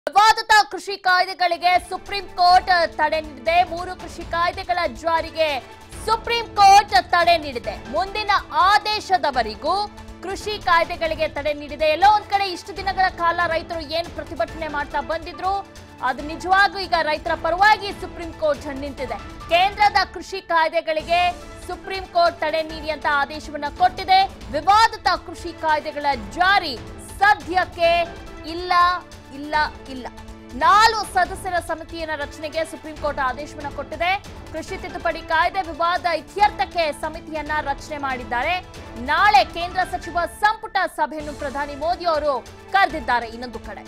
ವಿವಾದಿತ ಕೃಷಿ ಕಾಯ್ದೆಗಳಿಗೆ supreme court ತಡೆ ನೀಡಿದೆ ಮೂರು ಕೃಷಿ ಕಾಯ್ದೆಗಳ ಜಾರಿಗೆ ಸುಪ್ರೀಂ ಕೋರ್ಟ್ ತಡೆ ನೀಡಿದೆ ಮುಂದಿನ ಆದೇಶದವರೆಗೂ ಕೃಷಿ ಕಾಯ್ದೆಗಳಿಗೆ ತಡೆ ನೀಡಿದೆ ಎಲ್ಲೋ ಒಂದ್ ಕಡೆ ಇಷ್ಟು ದಿನಗಳ ಕಾಲ ರೈತರು ಏನ್ ಪ್ರತಿಭಟನೆ ಮಾಡ್ತಾ ಬಂದಿದ್ರು ಅದು ನಿಜವಾಗೂ ಈಗ ರೈತರ ಪರವಾಗಿ ಸುಪ್ರೀಂ ಕೋರ್ಟ್ ನಿಂತಿದೆ ಕೇಂದ್ರದ ಕೃಷಿ ಕಾಯ್ದೆಗಳಿಗೆ ಸುಪ್ರೀಂ ಕೋರ್ಟ್ ತಡೆ ನೀಡಿ ಅಂತ ಆದೇಶವನ್ನ ಕೊಟ್ಟಿದೆ ವಿವಾದಿತ ಕೃಷಿ ಕಾಯ್ದೆಗಳ ಜಾರಿ ಸದ್ಯಕ್ಕೆ ಇಲ್ಲ ಇಲ್ಲ ಇಲ್ಲ ನಾಲ್ಕು ಸದಸ್ಯರ ಸಮಿತಿಯನ್ನ ರಚನೆಗೆ ಸುಪ್ರೀಂ ಕೋರ್ಟ್ ಆದೇಶವನ್ನ ಕೊಟ್ಟಿದೆ ಕೃಷಿ ತಿದ್ದುಪಡಿ ಕಾಯ್ದೆ ವಿವಾದ ಇತ್ಯರ್ಥಕ್ಕೆ ಸಮಿತಿಯನ್ನ ರಚನೆ ಮಾಡಿದ್ದಾರೆ ನಾಳೆ ಕೇಂದ್ರ ಸಚಿವ ಸಂಪುಟ ಸಭೆಯನ್ನು ಪ್ರಧಾನಿ ಮೋದಿ ಅವರು ಕರೆದಿದ್ದಾರೆ ಇನ್ನೊಂದು ಕಡೆ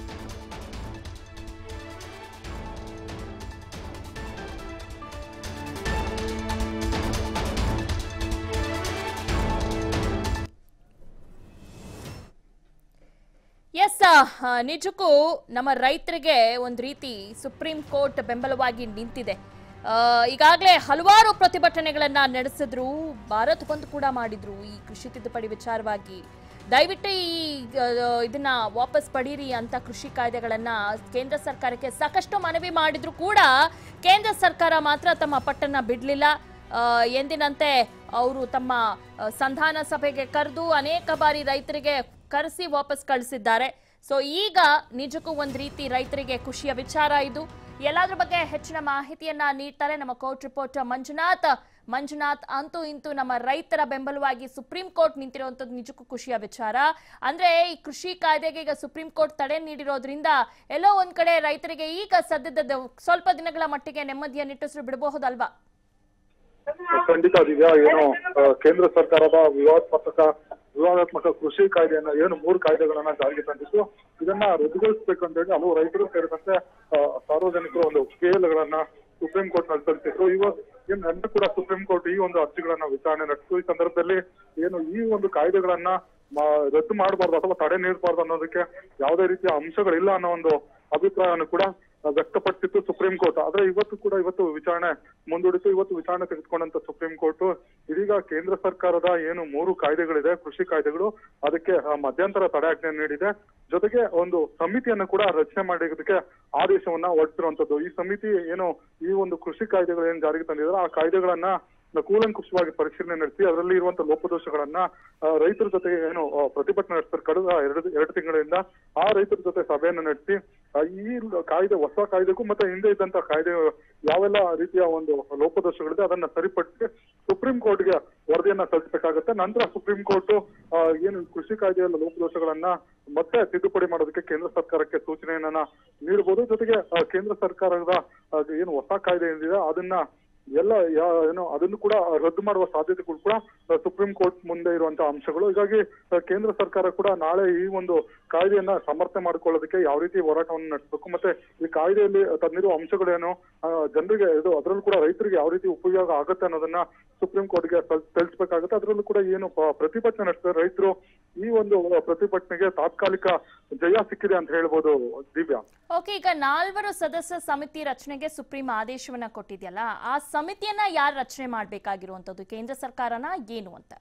ಎಸ್ ನಿಜಕ್ಕೂ ನಮ್ಮ ರೈತರಿಗೆ ಒಂದು ರೀತಿ ಸುಪ್ರೀಂ ಕೋರ್ಟ್ ಬೆಂಬಲವಾಗಿ ನಿಂತಿದೆ ಈಗಾಗಲೇ ಹಲವಾರು ಪ್ರತಿಭಟನೆಗಳನ್ನ ನಡೆಸಿದ್ರು ಭಾರತ್ ಬಂದ್ ಕೂಡ ಮಾಡಿದ್ರು ಈ ಕೃಷಿ ತಿದ್ದುಪಡಿ ವಿಚಾರವಾಗಿ ದಯವಿಟ್ಟು ಈ ಆ, ಇದನ್ನ ವಾಪಸ್ ಪಡೀರಿ ಅಂತ ಕೃಷಿ ಕಾಯ್ದೆಗಳನ್ನ ಕೇಂದ್ರ ಸರ್ಕಾರಕ್ಕೆ ಸಾಕಷ್ಟು ಮನವಿ ಮಾಡಿದ್ರು ಕೂಡ ಕೇಂದ್ರ ಸರ್ಕಾರ ಮಾತ್ರ ತಮ್ಮ ಪಟ್ಟನ್ನ ಬಿಡಲಿಲ್ಲ ಎಂದಿನಂತೆ ಅವರು ತಮ್ಮ ಆ, ಸಂಧಾನ ಸಭೆಗೆ ಕರೆದು ಅನೇಕ ಬಾರಿ ರೈತರಿಗೆ ಕರೆಸಿ ವಾಪಸ್ ಕಳಿಸಿದ್ದಾರೆ ಸೊ ಈಗ ನಿಜಕ್ಕೂ ಒಂದು ರೀತಿ ರೈತರಿಗೆ ಖುಷಿಯ ವಿಚಾರ ಇದು ಎಲ್ಲಾದ್ರ ಬಗ್ಗೆ ಹೆಚ್ಚಿನ ಮಾಹಿತಿಯನ್ನ ನೀಡ್ತಾರೆ ನಮ್ಮ ಕೋರ್ಟ್ ರಿಪೋರ್ಟರ್ ಮಂಜುನಾಥ್ ಮಂಜುನಾಥ್ ಅಂತೂ ಇಂತೂ ನಮ್ಮ ರೈತರ ಬೆಂಬಲವಾಗಿ ಸುಪ್ರೀಂ ಕೋರ್ಟ್ ನಿಂತಿರುವಂತದ್ದು ನಿಜಕ್ಕೂ ಖುಷಿಯ ವಿಚಾರ ಅಂದ್ರೆ ಈ ಕೃಷಿ ಕಾಯ್ದೆಗೆ ಈಗ ಸುಪ್ರೀಂ ಕೋರ್ಟ್ ತಡೆ ನೀಡಿರೋದ್ರಿಂದ ಎಲ್ಲೋ ಒಂದ್ ಕಡೆ ರೈತರಿಗೆ ಈಗ ಸದ್ಯದ ಸ್ವಲ್ಪ ದಿನಗಳ ಮಟ್ಟಿಗೆ ನೆಮ್ಮದಿಯ ನಿಟ್ಟುಸಿರು ಬಿಡಬಹುದಲ್ವಾ ಖಂಡಿತ ದಿವ್ಯಾ ಏನು ಆ, ಕೇಂದ್ರ ಸರ್ಕಾರದ ವಿವಾದಾತ್ಮಕ ವಿವಾದಾತ್ಮಕ ಕೃಷಿ ಕಾಯ್ದೆಯನ್ನ ಏನು ಮೂರು ಕಾಯ್ದೆಗಳನ್ನ ಜಾರಿಗೆ ತಂದಿತ್ತು ಇದನ್ನ ರದ್ದುಗೊಳಿಸಬೇಕು ಅಂತ ಹೇಳಿ ಹಲವು ರೈತರು ಸೇರಿದಂತೆ ಆ, ಸಾರ್ವಜನಿಕರು ಒಂದು ಸ್ಕೇಲ್ಗಳನ್ನ ಸುಪ್ರೀಂ ಕೋರ್ಟ್ ನಲ್ಲಿ ಸಲ್ಲಿಸಿದ್ರು ಇವತ್ತು ಏನು ನಿನ್ನೆ ಕೂಡ ಸುಪ್ರೀಂ ಕೋರ್ಟ್ ಈ ಒಂದು ಅರ್ಜಿಗಳನ್ನ ವಿಚಾರಣೆ ನಡೆಸಿತು ಈ ಸಂದರ್ಭದಲ್ಲಿ ಏನು ಈ ಒಂದು ಕಾಯ್ದೆಗಳನ್ನ ಮ- ರದ್ದು ಮಾಡಬಾರ್ದು ಅಥವಾ ತಡೆ ನೀಡಬಾರ್ದು ಅನ್ನೋದಕ್ಕೆ ಯಾವುದೇ ರೀತಿಯ ಅಂಶಗಳಿಲ್ಲ ಅನ್ನೋ ಒಂದು ಅಭಿಪ್ರಾಯವನ್ನು ಕೂಡ ವ್ಯಕ್ತಪಡಿಸಿತ್ತು ಸುಪ್ರೀಂ ಕೋರ್ಟ್ ಆದ್ರೆ ಇವತ್ತು ಕೂಡ ಇವತ್ತು ವಿಚಾರಣೆ ಮುಂದೂಡಿತು ಇವತ್ತು ವಿಚಾರಣೆ ತೆಗೆದುಕೊಂಡಂತ ಸುಪ್ರೀಂ ಕೋರ್ಟ್ ಇದೀಗ ಕೇಂದ್ರ ಸರ್ಕಾರದ ಏನು ಮೂರು ಕಾಯ್ದೆಗಳಿದೆ ಕೃಷಿ ಕಾಯ್ದೆಗಳು ಅದಕ್ಕೆ ಆ, ಮಧ್ಯಂತರ ತಡೆಯಾಜ್ಞೆ ನೀಡಿದೆ ಜೊತೆಗೆ ಒಂದು ಸಮಿತಿಯನ್ನು ಕೂಡ ರಚನೆ ಮಾಡೋದಕ್ಕೆ ಆದೇಶವನ್ನ ಹೊರಡಿಸಿರುವಂತದ್ದು ಈ ಸಮಿತಿ ಏನು ಈ ಒಂದು ಕೃಷಿ ಕಾಯ್ದೆಗಳು ಏನ್ ಜಾರಿಗೆ ತಂದಿದ್ದಾರೆ ಆ ಕಾಯ್ದೆಗಳನ್ನ ಕೂಲಂಕುಷವಾಗಿ ಪರಿಶೀಲನೆ ನಡೆಸಿ ಅದರಲ್ಲಿ ಇರುವಂತಹ ಲೋಪದೋಷಗಳನ್ನ ಆ, ರೈತರ ಜೊತೆ ಏನು ಆ, ಪ್ರತಿಭಟನೆ ನಡೆಸ್ತಾರೆ ಕಳೆದ ಎರಡು ಎರಡು ತಿಂಗಳಿಂದ ಆ ರೈತರ ಜೊತೆ ಸಭೆಯನ್ನು ನಡೆಸಿ ಆ, ಈ ಕಾಯ್ದೆ ಹೊಸ ಕಾಯ್ದೆಗೂ ಮತ್ತೆ ಹಿಂದೆ ಇದ್ದಂತ ಕಾಯ್ದೆ ಯಾವೆಲ್ಲ ರೀತಿಯ ಒಂದು ಲೋಪದೋಷಗಳಿದೆ ಅದನ್ನ ಸರಿಪಡಿಸಿ ಸುಪ್ರೀಂ ಕೋರ್ಟ್ಗೆ ವರದಿಯನ್ನ ಸಲ್ಲಿಸಬೇಕಾಗುತ್ತೆ ನಂತರ ಸುಪ್ರೀಂ ಕೋರ್ಟ್ ಏನು ಕೃಷಿ ಕಾಯ್ದೆಯ ಲೋಪದೋಷಗಳನ್ನ ಮತ್ತೆ ತಿದ್ದುಪಡಿ ಮಾಡೋದಕ್ಕೆ ಕೇಂದ್ರ ಸರ್ಕಾರಕ್ಕೆ ಸೂಚನೆಯನ್ನ ನೀಡಬಹುದು ಜೊತೆಗೆ ಆ, ಕೇಂದ್ರ ಸರ್ಕಾರದ ಆ, ಏನು ಹೊಸ ಕಾಯ್ದೆ ಏನಿದೆ ಅದನ್ನ ಎಲ್ಲ ಯಾ- ಏನು ಅದನ್ನು ಕೂಡ ರದ್ದು ಮಾಡುವ ಸಾಧ್ಯತೆಗಳು ಕೂಡ ಆ, ಸುಪ್ರೀಂ ಕೋರ್ಟ್ ಮುಂದೆ ಇರುವಂತಹ ಅಂಶಗಳು ಹೀಗಾಗಿ ಆ, ಕೇಂದ್ರ ಸರ್ಕಾರ ಕೂಡ ನಾಳೆ ಈ ಒಂದು ಕಾಯ್ದೆಯನ್ನ ಸಮರ್ಥನೆ ಮಾಡಿಕೊಳ್ಳೋದಕ್ಕೆ ಯಾವ ರೀತಿ ಹೋರಾಟವನ್ನು ನಡೆಸಬೇಕು ಮತ್ತೆ ಈ ಕಾಯ್ದೆಯಲ್ಲಿ ತಂದಿರುವ ಅಂಶಗಳೇನು ಆ, ಜನರಿಗೆ ಇದು ಅದರಲ್ಲೂ ಕೂಡ ರೈತರಿಗೆ ಯಾವ ರೀತಿ ಉಪಯೋಗ ಆಗುತ್ತೆ ಅನ್ನೋದನ್ನ ಸುಪ್ರೀಂ ಕೋರ್ಟ್ಗೆ ಸಲ್- ತಿಳಿಸ್ಬೇಕಾಗುತ್ತೆ ಅದರಲ್ಲೂ ಕೂಡ ಏನು ಪ- ಪ್ರತಿಭಟನೆ ನಡೆಸ್ತಾರೆ ರೈತರು ಈ ಒಂದು ಪ್ರತಿಭಟನೆಗೆ ತಾತ್ಕಾಲಿಕ ಜಯ ಸಿಕ್ಕಿದೆ ಅಂತ ಹೇಳ್ಬೋದು ದಿವ್ಯಾ ಓಕೆ ಈಗ ನಾಲ್ವರು ಸದಸ್ಯ ಸಮಿತಿ ರಚನೆಗೆ ಸುಪ್ರೀಂ ಆದೇಶವನ್ನ ಕೊಟ್ಟಿದೆಯಲ್ಲ ಆ ಸಮಿತಿಯನ್ನ ಯಾರು ರಚನೆ ಮಾಡ್ಬೇಕಾಗಿರುವಂತದ್ದು ಕೇಂದ್ರ ಸರ್ಕಾರನ ಏನು ಅಂತ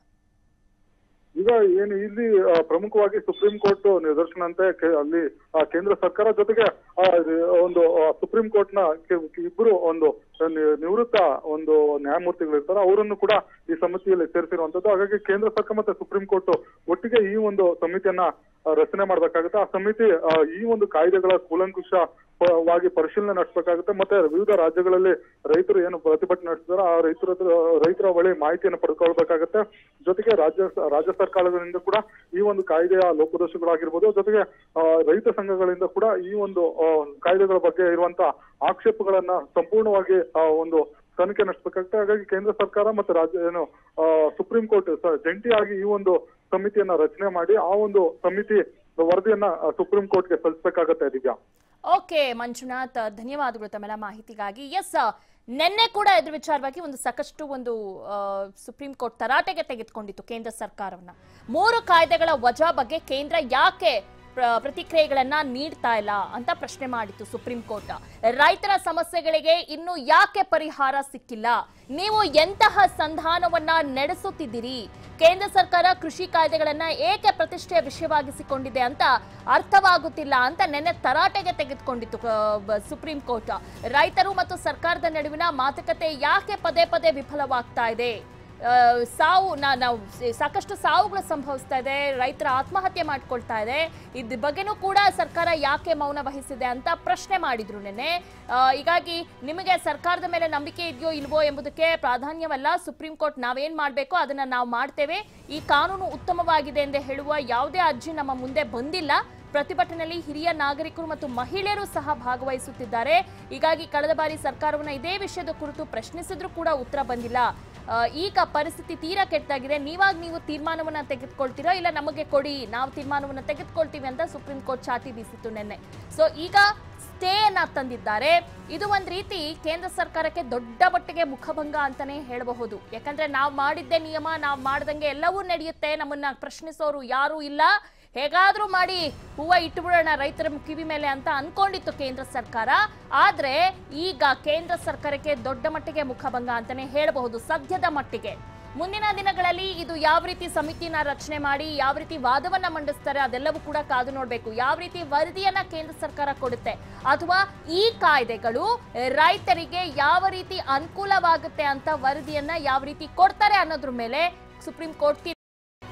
ಈಗ ಏನು ಇಲ್ಲಿ ಆ, ಪ್ರಮುಖವಾಗಿ ಸುಪ್ರೀಂ ಕೋರ್ಟ್ ನಿದರ್ಶನ ಅಂತೆ ಕೆ- ಅಲ್ಲಿ ಆ, ಕೇಂದ್ರ ಸರ್ಕಾರ ಜೊತೆಗೆ ಆ, ಒಂದು ಆ, ಸುಪ್ರೀಂ ಕೋರ್ಟ್ ನ ಕೆ- ಇಬ್ರು ಒಂದು ನಿ- ನಿವೃತ್ತ ಒಂದು ನ್ಯಾಯಮೂರ್ತಿಗಳು ಇರ್ತಾರೆ ಅವರನ್ನು ಕೂಡ ಈ ಸಮಿತಿಯಲ್ಲಿ ಸೇರಿಸಿರುವಂತದ್ದು ಹಾಗಾಗಿ ಕೇಂದ್ರ ಸರ್ಕಾರ ಮತ್ತೆ ಸುಪ್ರೀಂ ಕೋರ್ಟ್ ಒಟ್ಟಿಗೆ ಈ ಒಂದು ಸಮಿತಿಯನ್ನ ಆ, ರಚನೆ ಮಾಡಬೇಕಾಗುತ್ತೆ ಆ ಸಮಿತಿ ಆ, ಈ ಒಂದು ಕಾಯ್ದೆಗಳ ಕೂಲಂಕುಷ ಪ- ವಾಗಿ ಪರಿಶೀಲನೆ ನಡೆಸಬೇಕಾಗುತ್ತೆ ಮತ್ತೆ ವಿವಿಧ ರಾಜ್ಯಗಳಲ್ಲಿ ರೈತರು ಏನು ಪ್ರತಿಭಟನೆ ನಡೆಸಿದಾರೆ ಆ ರೈತರ ಹತ್ರ- ರೈತರ ಬಳಿ ಮಾಹಿತಿಯನ್ನು ಪಡ್ಕೊಳ್ಬೇಕಾಗತ್ತೆ ಜೊತೆಗೆ ರಾಜ್ಯ ರಾಜ್ಯ ಸರ್ಕಾರಗಳಿಂದ ಕೂಡ ಈ ಒಂದು ಕಾಯ್ದೆಯ ಲೋಪದೋಷಗಳಾಗಿರ್ಬೋದು ಜೊತೆಗೆ ಆ, ರೈತ ಸಂಘಗಳಿಂದ ಕೂಡ ಈ ಒಂದು ಆ, ಕಾಯ್ದೆಗಳ ಬಗ್ಗೆ ಇರುವಂತ ಆಕ್ಷೇಪಗಳನ್ನ ಸಂಪೂರ್ಣವಾಗಿ ಆ, ಒಂದು ತನಿಖೆ ನಡೆಸಬೇಕಾಗುತ್ತೆ ಹಾಗಾಗಿ ಕೇಂದ್ರ ಸರ್ಕಾರ ಮತ್ತು ರಾಜ್ಯ ಏನು ಆ, ಸುಪ್ರೀಂ ಕೋರ್ಟ್ ಸ- ಜಂಟಿಯಾಗಿ ಈ ಒಂದು ಸಮಿತಿಯನ್ನ ರಚನೆ ಮಾಡಿ ಆ ಒಂದು ಸಮಿತಿ ವರದಿಯನ್ನ ಆ, ಸುಪ್ರೀಂ ಕೋರ್ಟ್ಗೆ ಸಲ್ಲಿಸಬೇಕಾಗತ್ತೆ ದಿವ್ಯಾ ಓಕೆ ಮಂಜುನಾಥ್ ಧನ್ಯವಾದಗಳು ತಮ್ಮೆಲ್ಲ ಮಾಹಿತಿಗಾಗಿ ಎಸ್ ನಿನ್ನೆ ಕೂಡ ಇದ್ರ ವಿಚಾರವಾಗಿ ಒಂದು ಸಾಕಷ್ಟು ಒಂದು ಆ, ಸುಪ್ರೀಂ ಕೋರ್ಟ್ ತರಾಟೆಗೆ ತೆಗೆದುಕೊಂಡಿತ್ತು ಕೇಂದ್ರ ಸರ್ಕಾರವನ್ನ ಮೂರು ಕಾಯ್ದೆಗಳ ವಜಾ ಬಗ್ಗೆ ಕೇಂದ್ರ ಯಾಕೆ ಪ್ರ- ಪ್ರತಿಕ್ರಿಯೆಗಳನ್ನ ನೀಡ್ತಾ ಇಲ್ಲ ಅಂತ ಪ್ರಶ್ನೆ ಮಾಡಿತ್ತು ಸುಪ್ರೀಂ ಕೋರ್ಟ್ ರೈತರ ಸಮಸ್ಯೆಗಳಿಗೆ ಇನ್ನು ಯಾಕೆ ಪರಿಹಾರ ಸಿಕ್ಕಿಲ್ಲ ನೀವು ಎಂತಹ ಸಂಧಾನವನ್ನ ನಡೆಸುತ್ತಿದ್ದೀರಿ ಕೇಂದ್ರ ಸರ್ಕಾರ ಕೃಷಿ ಕಾಯ್ದೆಗಳನ್ನ ಏಕೆ ಪ್ರತಿಷ್ಠೆಯ ವಿಷಯವಾಗಿಸಿಕೊಂಡಿದೆ ಅಂತ ಅರ್ಥವಾಗುತ್ತಿಲ್ಲ ಅಂತ ನೆನ್ನೆ ತರಾಟೆಗೆ ತೆಗೆದುಕೊಂಡಿತ್ತು ಆ, ಬ- ಸುಪ್ರೀಂ ಕೋರ್ಟ್ ರೈತರು ಮತ್ತು ಸರ್ಕಾರದ ನಡುವಿನ ಮಾತುಕತೆ ಯಾಕೆ ಪದೇ ಪದೇ ವಿಫಲವಾಗ್ತಾ ಇದೆ ಆ, ಸಾವು ನಾ- ನಾವು ಸಾಕಷ್ಟು ಸಾವುಗಳು ಸಂಭವಿಸ್ತಾ ಇದೆ ರೈತರ ಆತ್ಮಹತ್ಯೆ ಮಾಡ್ಕೊಳ್ತಾ ಇದೆ ಇದ್ರ ಬಗ್ಗೆನೂ ಕೂಡ ಸರ್ಕಾರ ಯಾಕೆ ಮೌನ ವಹಿಸಿದೆ ಅಂತ ಪ್ರಶ್ನೆ ಮಾಡಿದ್ರು ನೆನ್ನೆ ಆ, ಹೀಗಾಗಿ ನಿಮಗೆ ಸರ್ಕಾರದ ಮೇಲೆ ನಂಬಿಕೆ ಇದೆಯೋ ಇಲ್ವೋ ಎಂಬುದಕ್ಕೆ ಪ್ರಾಧಾನ್ಯವಲ್ಲ ಸುಪ್ರೀಂ ಕೋರ್ಟ್ ನಾವೇನ್ ಮಾಡಬೇಕೋ ಅದನ್ನ ನಾವು ಮಾಡ್ತೇವೆ ಈ ಕಾನೂನು ಉತ್ತಮವಾಗಿದೆ ಎಂದು ಹೇಳುವ ಯಾವುದೇ ಅರ್ಜಿ ನಮ್ಮ ಮುಂದೆ ಬಂದಿಲ್ಲ ಪ್ರತಿಭಟನೆಯಲ್ಲಿ ಹಿರಿಯ ನಾಗರಿಕರು ಮತ್ತು ಮಹಿಳೆಯರು ಸಹ ಭಾಗವಹಿಸುತ್ತಿದ್ದಾರೆ ಹೀಗಾಗಿ ಕಳೆದ ಬಾರಿ ಸರ್ಕಾರವನ್ನ ಇದೇ ವಿಷಯದ ಕುರಿತು ಪ್ರಶ್ನಿಸಿದ್ರು ಕೂಡ ಉತ್ತರ ಬಂದಿಲ್ಲ ಆ, ಈಗ ಪರಿಸ್ಥಿತಿ ತೀರಾ ಕೆಟ್ಟಾಗಿದೆ ನೀವಾಗ ನೀವು ತೀರ್ಮಾನವನ್ನ ತೆಗೆದುಕೊಳ್ತೀರಾ ಇಲ್ಲ ನಮಗೆ ಕೊಡಿ ನಾವು ತೀರ್ಮಾನವನ್ನ ತೆಗೆದುಕೊಳ್ತೀವಿ ಅಂತ ಸುಪ್ರೀಂ ಕೋರ್ಟ್ ಚಾಟಿ ಬೀಸಿತ್ತು ನಿನ್ನೆ ಸೊ ಈಗ ಸ್ಟೇ ಅನ್ನ ತಂದಿದ್ದಾರೆ ಇದು ಒಂದ್ ರೀತಿ ಕೇಂದ್ರ ಸರ್ಕಾರಕ್ಕೆ ದೊಡ್ಡ ಮಟ್ಟಿಗೆ ಮುಖಭಂಗ ಅಂತಾನೆ ಹೇಳಬಹುದು ಯಾಕಂದ್ರೆ ನಾವು ಮಾಡಿದ್ದೇ ನಿಯಮ ನಾವು ಮಾಡ್ದಂಗೆ ಎಲ್ಲವೂ ನಡೆಯುತ್ತೆ ನಮ್ಮನ್ನ ಪ್ರಶ್ನಿಸೋರು ಯಾರು ಇಲ್ಲ ಹೇಗಾದ್ರೂ ಮಾಡಿ ಹೂವ ಇಟ್ಟುಬಿಡೋಣ ರೈತರ ಕಿವಿ ಮೇಲೆ ಅಂತ ಅನ್ಕೊಂಡಿತ್ತು ಕೇಂದ್ರ ಸರ್ಕಾರ ಆದ್ರೆ ಈಗ ಕೇಂದ್ರ ಸರ್ಕಾರಕ್ಕೆ ದೊಡ್ಡ ಮಟ್ಟಿಗೆ ಮುಖಭಂಗ ಅಂತಾನೆ ಹೇಳಬಹುದು ಸದ್ಯದ ಮಟ್ಟಿಗೆ ಮುಂದಿನ ದಿನಗಳಲ್ಲಿ ಇದು ಯಾವ ರೀತಿ ಸಮಿತಿನ ರಚನೆ ಮಾಡಿ ಯಾವ ರೀತಿ ವಾದವನ್ನ ಮಂಡಿಸ್ತಾರೆ ಅದೆಲ್ಲವೂ ಕೂಡ ಕಾದು ನೋಡಬೇಕು ಯಾವ ರೀತಿ ವರದಿಯನ್ನ ಕೇಂದ್ರ ಸರ್ಕಾರ ಕೊಡುತ್ತೆ ಅಥವಾ ಈ ಕಾಯ್ದೆಗಳು ರೈತರಿಗೆ ಯಾವ ರೀತಿ ಅನುಕೂಲವಾಗುತ್ತೆ ಅಂತ ವರದಿಯನ್ನ ಯಾವ ರೀತಿ ಕೊಡ್ತಾರೆ ಅನ್ನೋದ್ರ ಮೇಲೆ ಸುಪ್ರೀಂ ಕೋರ್ಟ್ ತೀರ್ಪು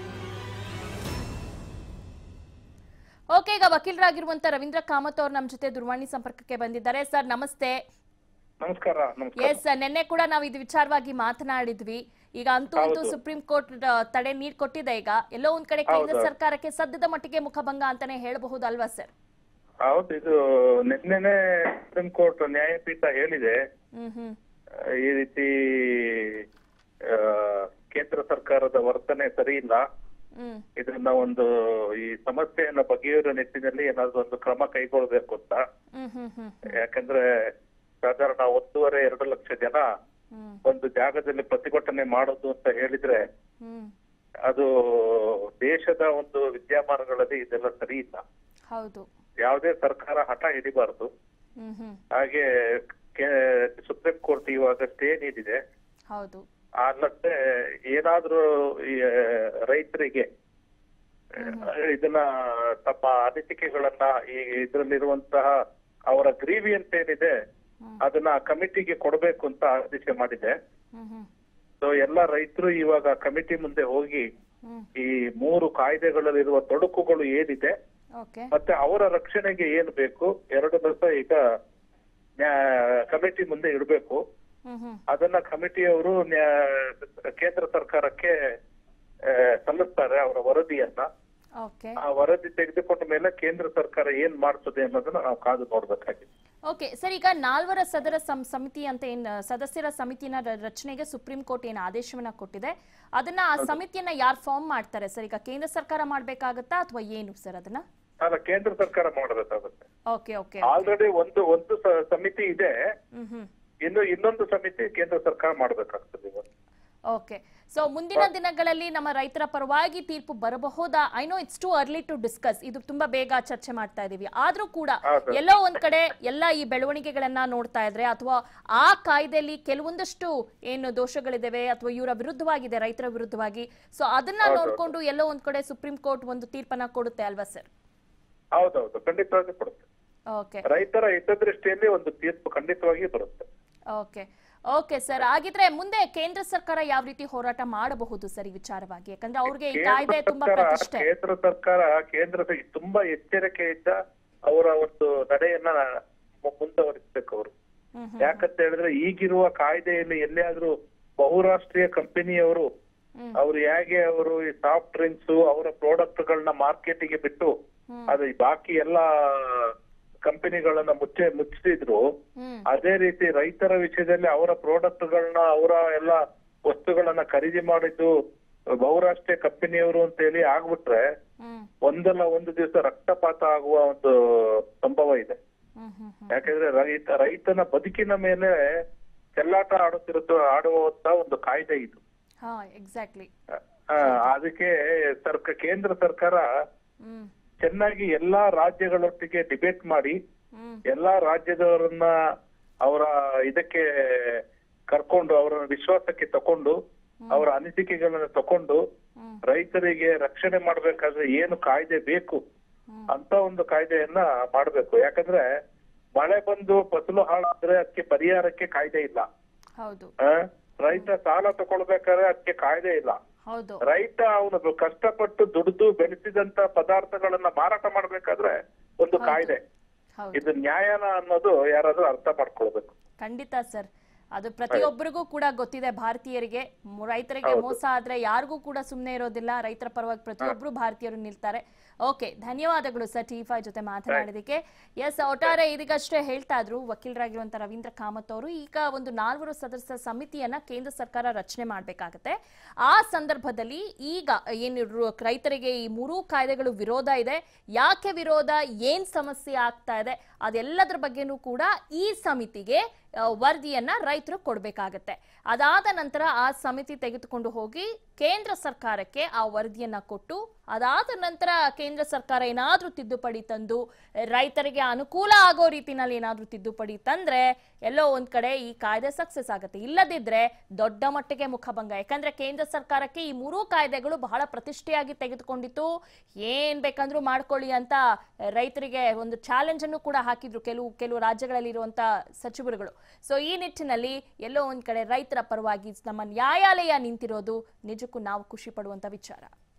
ಓಕೆ ಈಗ ವಕೀಲರಾಗಿರುವಂತ ರವೀಂದ್ರ ಕಾಮತ್ ಅವ್ರು ನಮ್ಮ ಜೊತೆ ದೂರವಾಣಿ ಸಂಪರ್ಕಕ್ಕೆ ಬಂದಿದ್ದಾರೆ ಸರ್ ನಮಸ್ತೆ ನಮಸ್ಕಾರ ನಮಸ್ಕಾರ ಎಸ್ ನಿನ್ನೆ ಕೂಡ ನಾವು ಇದು ವಿಚಾರವಾಗಿ ಮಾತನಾಡಿದ್ವಿ ಈಗ ಅಂತೂ ಅಂತೂ ಹೌದು. ಸುಪ್ರೀಂ ಕೋರ್ಟ್ ಆ, ತಡೆ ನೀಡ್ ಕೊಟ್ಟಿದೆ ಈಗ ಎಲ್ಲೋ ಒಂದ್ ಕಡೆ ಕೇಂದ್ರ ಹೌದು. ಸರ್ಕಾರಕ್ಕೆ ಸದ್ಯದ ಮಟ್ಟಿಗೆ ಮುಖಭಂಗ ಅಂತಾನೆ ಹೇಳಬಹುದು ಅಲ್ವಾ ಸರ್ ಹೌದು ಇದು ನಿನ್ನೆನೆ ಸುಪ್ರೀಂ ಕೋರ್ಟ್ ನ್ಯಾಯಪೀಠ ಹೇಳಿದೆ ಹ್ಮ್ ಹ್ಮ್ ಆ, ಈ ರೀತಿ ಆ, ಕೇಂದ್ರ ಸರ್ಕಾರದ ವರ್ತನೆ ಸರಿ ಇಲ್ಲ ಹ್ಮ್ ಇದನ್ನ ಒಂದು ಈ ಸಮಸ್ಯೆಯನ್ನ ಬಗೆಹರಿಯುವ ನಿಟ್ಟಿನಲ್ಲಿ ಏನಾದ್ರು ಒಂದು ಕ್ರಮ ಕೈಗೊಳ್ಬೇಕು ಅಂತ ಹ್ಮ್ ಹ್ಮ್ ಹ್ಮ್ ಯಾಕಂದ್ರೆ ಸಾಧಾರಣ ಒಂದೂವರೆ ಎರಡು ಲಕ್ಷ ಜನ ಹ್ಮ್ ಒಂದು ಜಾಗದಲ್ಲಿ ಪ್ರತಿಭಟನೆ ಮಾಡೋದು ಅಂತ ಹೇಳಿದ್ರೆ ಹ್ಮ್ ಅದು ದೇಶದ ಒಂದು ವಿದ್ಯಮಾನಗಳಲ್ಲಿ ಇದೆಲ್ಲ ಸರಿ ಇಲ್ಲ ಹೌದು ಯಾವುದೇ ಸರ್ಕಾರ ಹಠ ಹಿಡಿಬಾರದು ಹ್ಮ್ ಹ್ಮ್ ಹಾಗೆ ಕೆ- ಸುಪ್ರೀಂ ಕೋರ್ಟ್ ಇವಾಗ ಸ್ಟೇ ನೀಡಿದೆ ಹೌದು ಅಲ್ಲದೆ ಏನಾದ್ರೂ ಈ ರೈತರಿಗೆ ಇದನ್ನ ತಮ್ಮ ಅನಿಸಿಕೆಗಳನ್ನ ಈ ಇದರಲ್ಲಿರುವಂತಹ ಅವರ ಗ್ರೀವಿಯನ್ಸ್ ಏನಿದೆ ಹ್ಮ್. ಅದನ್ನ ಕಮಿಟಿಗೆ ಕೊಡಬೇಕು ಅಂತ ಆದೇಶ ಮಾಡಿದೆ ಹ್ಮ್ ಹ್ಮ್ ಸೊ ಎಲ್ಲ ರೈತರು ಇವಾಗ ಕಮಿಟಿ ಮುಂದೆ ಹೋಗಿ ಹ್ಮ್ ಈ ಮೂರು ಕಾಯ್ದೆಗಳಲ್ಲಿರುವ ತೊಡಕುಗಳು ಏನಿದೆ ಓಕೆ ಮತ್ತೆ ಅವರ ರಕ್ಷಣೆಗೆ ಏನು ಬೇಕು ಎರಡನ್ನೂ ಸಹ ಈಗ ನ್ಯಾ- ಕಮಿಟಿ ಮುಂದೆ ಇಡಬೇಕು ಹ್ಮ್ ಹ್ಮ್ ಅದನ್ನ ಕಮಿಟಿಯವರು ನ್ಯಾ- ಕೇಂದ್ರ ಸರ್ಕಾರಕ್ಕೆ ಆ, ಸಲ್ಲಿಸ್ತಾರೆ ಅವರ ವರದಿಯನ್ನ ಓಕೆ ಆ ವರದಿ ತೆಗೆದುಕೊಂಡ ಮೇಲೆ ಕೇಂದ್ರ ಸರ್ಕಾರ ಏನ್ ಮಾಡ್ತದೆ ಅನ್ನೋದನ್ನ ನಾವು ಕಾದು ನೋಡ್ಬೇಕಾಗಿದೆ ಓಕೆ ಸರ್ ಈಗ ನಾಲ್ವರ ಸದರ ಸಂ- ಸಮಿತಿ ಅಂತ ಏನ್ ಸದಸ್ಯರ ಸಮಿತಿನ ರ- ರಚನೆಗೆ ಸುಪ್ರೀಂ ಕೋರ್ಟ್ ಏನು ಆದೇಶವನ್ನ ಕೊಟ್ಟಿದೆ ಅದನ್ನ ಆ ಸಮಿತಿಯನ್ನ ಯಾರು ಫಾರ್ಮ್ ಮಾಡ್ತಾರೆ ಸರ್ ಈಗ ಕೇಂದ್ರ ಸರ್ಕಾರ ಮಾಡ್ಬೇಕಾಗತ್ತಾ ಅಥವಾ ಏನು ಸರ್ ಅದನ್ನ ಅಲ್ಲ ಕೇಂದ್ರ ಸರ್ಕಾರ ಮಾಡಬೇಕಾಗುತ್ತೆ ಓಕೆ ಓಕೆ ಆಲ್ರೆಡಿ ಒಂದು ಒಂದು ಸ- ಸಮಿತಿ ಇದೆ ಹ್ಮ್ ಹ್ಮ್ ಇನ್ನು ಇನ್ನೊಂದು ಸಮಿತಿ ಕೇಂದ್ರ ಸರ್ಕಾರ ಮಾಡಬೇಕಾಗ್ತದೆ ಇವಾಗ. ಓಕೆ ಸೊ ಮುಂದಿನ ದಿನಗಳಲ್ಲಿ ನಮ್ಮ ರೈತರ ಪರವಾಗಿ ತೀರ್ಪು ಬರಬಹುದಾ I know it's too early to discuss ಇದು ತುಂಬಾ ಬೇಗ ಚರ್ಚೆ ಮಾಡ್ತಾ ಇದೀವಿ ಆದ್ರೂ ಕೂಡ ಹೌದು. ಎಲ್ಲೋ ಒಂದ್ ಕಡೆ ಎಲ್ಲ ಈ ಬೆಳವಣಿಗೆಗಳನ್ನ ನೋಡ್ತಾ ಇದ್ರೆ ಅಥವಾ ಆ ಕಾಯ್ದೆಯಲ್ಲಿ ಕೆಲವೊಂದಷ್ಟು ಏನು ದೋಷಗಳಿದಾವೆ ಅಥವಾ ಇವರ ವಿರುದ್ಧವಾಗಿದೆ ರೈತರ ವಿರುದ್ಧವಾಗಿ ಸೊ ಅದನ್ನ ಹೌದು. ನೋಡ್ಕೊಂಡು ಎಲ್ಲೋ ಒಂದ್ ಕಡೆ ಸುಪ್ರೀಂ ಕೋರ್ಟ್ ಒಂದು ತೀರ್ಪನ್ನ ಕೊಡುತ್ತೆ ಅಲ್ವಾ ಸರ್ ಹೌದೌದು ಖಂಡಿತವಾಗಿ ಕೊಡುತ್ತೆ ಓಕೆ ರೈತರ ಹಿತದೃಷ್ಟಿಯಲ್ಲಿ ಒಂದು ತೀರ್ಪು ಖಂಡಿತವಾಗಿ ಬರುತ್ತೆ ಓಕೆ ಓಕೆ ಸರ್ ಹಾಗಿದ್ರೆ ಮುಂದೆ ಕೇಂದ್ರ ಸರ್ಕಾರ ಯಾವ ರೀತಿ ಹೋರಾಟ ಮಾಡಬಹುದು ಸರ್ ಈ ವಿಚಾರವಾಗಿ ಯಾಕಂದ್ರೆ ಅವ್ರಿಗೆ ಈ ಕಾಯ್ದೆ ಕೇಂದ್ರ ತುಂಬಾ ಸರ್ಕಾರ ಪ್ರತಿಷ್ಠೆ ಕೇಂದ್ರ ಸರ್ಕಾರ ಕೇಂದ್ರ ಸ- ತುಂಬಾ ಎಚ್ಚರಿಕೆಯಿಂದ ಅವರ ಒಂದು ನಡೆಯನ್ನ ಮು- ಮುಂದುವರಿಸಬೇಕು ಅವರು ಹ್ಮ್ ಹ್ಮ್ ಯಾಕಂತ ಹೇಳಿದ್ರೆ ಈಗಿರುವ ಕಾಯ್ದೆಯಲ್ಲಿ ಎಲ್ಲಿಯಾದ್ರೂ ಬಹುರಾಷ್ಟ್ರೀಯ ಕಂಪನಿಯವರು ಹ್ಮ್. ಅವರು ಹೇಗೆ ಅವರು ಈ ಸಾಫ್ಟ್ ಡ್ರಿಂಕ್ಸ್ ಅವರ ಪ್ರಾಡಕ್ಟ್ ಗಳನ್ನ ಮಾರ್ಕೆಟಿಗೆ ಬಿಟ್ಟು ಹ್ಮ್. ಅದು ಈ ಬಾಕಿ ಎಲ್ಲಾ ಕಂಪನಿಗಳನ್ನ ಮುಚ್ಚೆ ಮುಚ್ಚಿದ್ರು ಹ್ಮ್ ಅದೇ ರೀತಿ ರೈತರ ವಿಷಯದಲ್ಲಿ ಅವರ ಪ್ರಾಡಕ್ಟ್ ಗಳನ್ನ ಅವರ ಎಲ್ಲ ವಸ್ತುಗಳನ್ನ ಖರೀದಿ ಮಾಡಿದ್ದು ಬಹುರಾಷ್ಟ್ರೀಯ ಕಂಪನಿಯವರು ಅಂತ ಹೇಳಿ ಆಗ್ಬಿಟ್ರೆ ಹ್ಮ್ ಒಂದಲ್ಲ ಒಂದು ದಿವಸ ರಕ್ತಪಾತ ಆಗುವ ಒಂದು ಸಂಭವ ಇದೆ ಹ್ಮ್ ಹ್ಮ್ ಹ್ಮ್ ಯಾಕಂದ್ರೆ ರೈತ ರೈತನ ಬದುಕಿನ ಮೇಲೆ ಚೆಲ್ಲಾಟ ಆಡುತ್ತಿರುತ್ತ ಆಡುವಂತ ಒಂದು ಕಾಯ್ದೆ ಇದು ಹಾ ಎಕ್ಸಾಕ್ಟ್ಲಿ ಆ, ಅದಕ್ಕೆ ಸರ್ಕ ಕೇಂದ್ರ ಸರ್ಕಾರ ಹ್ಮ್ ಚೆನ್ನಾಗಿ ಎಲ್ಲಾ ರಾಜ್ಯಗಳೊಟ್ಟಿಗೆ ಡಿಬೇಟ್ ಮಾಡಿ ಹ್ಮ್ ಎಲ್ಲಾ ರಾಜ್ಯದವರನ್ನ ಅವರ ಇದಕ್ಕೆ ಕರ್ಕೊಂಡು ಅವರ ವಿಶ್ವಾಸಕ್ಕೆ ತಕೊಂಡು ಅವರ ಅನಿಸಿಕೆಗಳನ್ನ ತಕೊಂಡು ಹ್ಮ್. ರೈತರಿಗೆ ರಕ್ಷಣೆ ಮಾಡ್ಬೇಕಾದ್ರೆ ಏನು ಕಾಯ್ದೆ ಬೇಕು ಹ್ಮ್. ಅಂತ ಒಂದು ಕಾಯ್ದೆಯನ್ನ ಮಾಡ್ಬೇಕು ಯಾಕಂದ್ರೆ ಮಳೆ ಬಂದು ಫಸಲು ಹಾಳಾದ್ರೆ ಅದಕ್ಕೆ ಪರಿಹಾರಕ್ಕೆ ಕಾಯ್ದೆ ಇಲ್ಲ ಹೌದು ಆ? ರೈತ ಸಾಲ ತಗೊಳ್ಬೇಕಾದ್ರೆ ಅದಕ್ಕೆ ಕಾಯ್ದೆ ಇಲ್ಲ ಹೌದು ರೈತ ಅವನು ಕಷ್ಟಪಟ್ಟು ದುಡಿದು ಬೆಳೆಸಿದಂತ ಪದಾರ್ಥಗಳನ್ನ ಮಾರಾಟ ಮಾಡ್ಬೇಕಾದ್ರೆ ಒಂದು ಕಾಯ್ದೆ ಹೌದು ಇದು ನ್ಯಾಯನ ಅನ್ನೋದು ಯಾರಾದ್ರೂ ಅರ್ಥ ಮಾಡ್ಕೊಳ್ಬೇಕು ಖಂಡಿತ ಸರ್ ಅದು ಪ್ರತಿಯೊಬ್ಬರಿಗೂ ಕೂಡ ಗೊತ್ತಿದೆ ಭಾರತೀಯರಿಗೆ ಮ್- ರೈತರಿಗೆ ಮೋಸ ಆದ್ರೆ ಯಾರಿಗೂ ಕೂಡ ಸುಮ್ಮನೆ ಇರೋದಿಲ್ಲ ರೈತರ ಪರವಾಗಿ ಪ್ರತಿಯೊಬ್ಬರು ಭಾರತೀಯರು ನಿಲ್ತಾರೆ ಓಕೆ ಧನ್ಯವಾದಗಳು ಸರ್ ಟಿ ಫೈ ಜೊತೆ ಮಾತನಾಡಿದಕ್ಕೆ ಎಸ್ ಒಟ್ಟಾರೆ ಇದೀಗಷ್ಟೇ ಹೇಳ್ತಾ ಇದ್ರು ವಕೀಲರಾಗಿರುವಂತ ರವೀಂದ್ರ ಕಾಮತ್ ಅವರು ಈಗ ಒಂದು ನಾಲ್ವರು ಸದಸ್ಯ ಸಮಿತಿಯನ್ನ ಕೇಂದ್ರ ಸರ್ಕಾರ ರಚನೆ ಮಾಡಬೇಕಾಗತ್ತೆ ಆ ಸಂದರ್ಭದಲ್ಲಿ ಈಗ ಏನು ರು- ರೈತರಿಗೆ ಈ ಮೂರೂ ಕಾಯ್ದೆಗಳು ವಿರೋಧ ಇದೆ ಯಾಕೆ ವಿರೋಧ ಏನ್ ಸಮಸ್ಯೆ ಆಗ್ತಾ ಇದೆ ಅದೆಲ್ಲದರ ಬಗ್ಗೆನೂ ಕೂಡ ಈ ಸಮಿತಿಗೆ ಆ, ವರದಿಯನ್ನ ರೈತರು ಕೊಡಬೇಕಾಗತ್ತೆ ಅದಾದ ನಂತರ ಆ ಸಮಿತಿ ತೆಗೆದುಕೊಂಡು ಹೋಗಿ ಕೇಂದ್ರ ಸರ್ಕಾರಕ್ಕೆ ಆ ವರದಿಯನ್ನ ಕೊಟ್ಟು ಅದಾದ ನಂತರ ಕೇಂದ್ರ ಸರ್ಕಾರ ಏನಾದ್ರೂ ತಿದ್ದುಪಡಿ ತಂದು ರೈತರಿಗೆ ಅನುಕೂಲ ಆಗೋ ರೀತಿನಲ್ಲಿ ಏನಾದ್ರೂ ತಿದ್ದುಪಡಿ ತಂದ್ರೆ ಎಲ್ಲೋ ಒಂದ್ ಕಡೆ ಈ ಕಾಯ್ದೆ ಸಕ್ಸಸ್ ಆಗುತ್ತೆ ಇಲ್ಲದಿದ್ರೆ ದೊಡ್ಡ ಮಟ್ಟಿಗೆ ಮುಖಭಂಗ ಯಾಕಂದ್ರೆ ಕೇಂದ್ರ ಸರ್ಕಾರಕ್ಕೆ ಈ ಮೂರೂ ಕಾಯ್ದೆಗಳು ಬಹಳ ಪ್ರತಿಷ್ಠೆಯಾಗಿ ತೆಗೆದುಕೊಂಡಿತ್ತು ಏನ್ ಬೇಕಂದ್ರೂ ಮಾಡ್ಕೊಳ್ಳಿ ಅಂತ ರೈತರಿಗೆ ಒಂದು ಚಾಲೆಂಜ್ ಅನ್ನು ಕೂಡ ಹಾಕಿದ್ರು ಕೆಲವು ಕೆಲವು ರಾಜ್ಯಗಳಲ್ಲಿ ಇರುವಂತ ಸಚಿವರುಗಳು ಸೊ ಈ ನಿಟ್ಟಿನಲ್ಲಿ ಎಲ್ಲೋ ಒಂದ್ ಕಡೆ ರೈತರ ಪರವಾಗಿ ನಮ್ಮ ನ್ಯಾಯಾಲಯ ನಿಂತಿರೋದು ನಿಜಕ್ಕೂ ನಾವು ಖುಷಿ ಪಡುವಂತ ವಿಚಾರ